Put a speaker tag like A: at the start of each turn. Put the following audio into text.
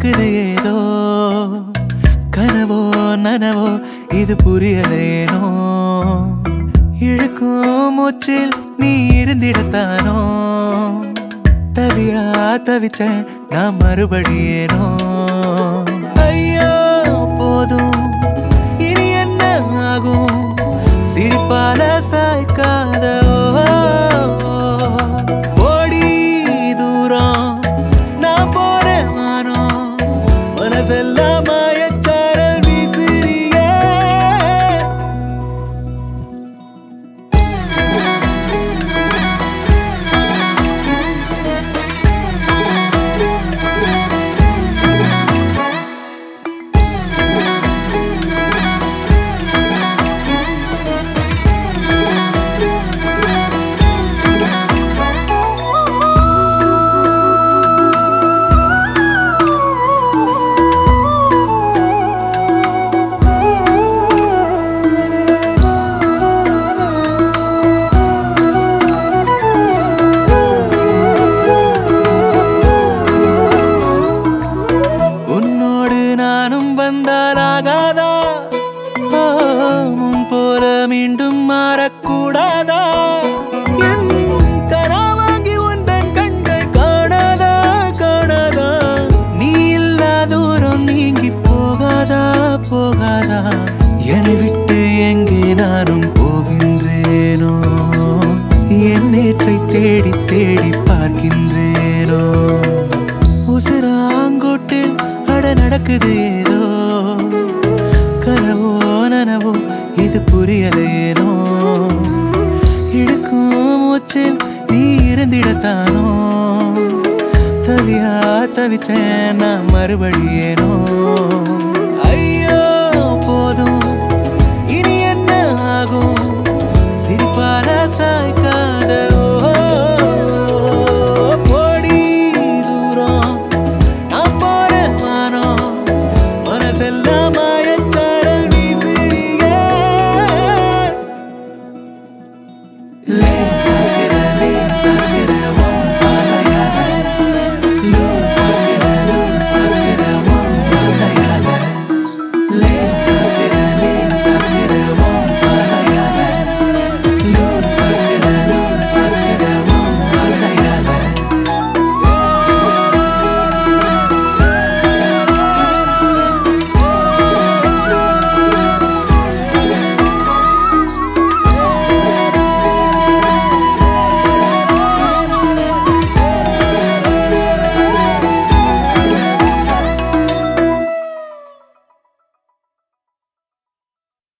A: நடக்குது ஏதோ கனவோ நனவோ இது புரியலேனோ இழுக்கும் மூச்சில் நீ இருந்திடத்தானோ தவியா தவிச்சேன் நான் மறுபடியேனோ ஐயோ போதும் இனி என்ன ஆகும் சிரிப்பால சாய்க்காத ஓடி தூரம் நான் போறேன் வானம் மனசெல்லாம் மாயச்சாரல் வீசுறியே உன்னோடு நானும் வந்தால் ஆகாதா ஓ, முன் போல மீண்டும் மாறக்கூடாதா என் கரா வாங்கி உந்தன் கண்கள் காணாதா காணாதா நீ இல்லா தூரம் நீங்கி போகாதா போகாதா என்னை விட்டு எங்கே நானும் போகின்றேனோ என் நேற்றை தேடி தேடி பார்க்கின்றேனோ உசுராங்கோட்டு அட நடக்குது ஏதோ கனவோ நனவோ இது புரியலையேனோ இழுக்கும் மூச்சில் நீ இருந்திடத்தானோ தவியா தவிச்சேன் நான் மறுபடியேனோ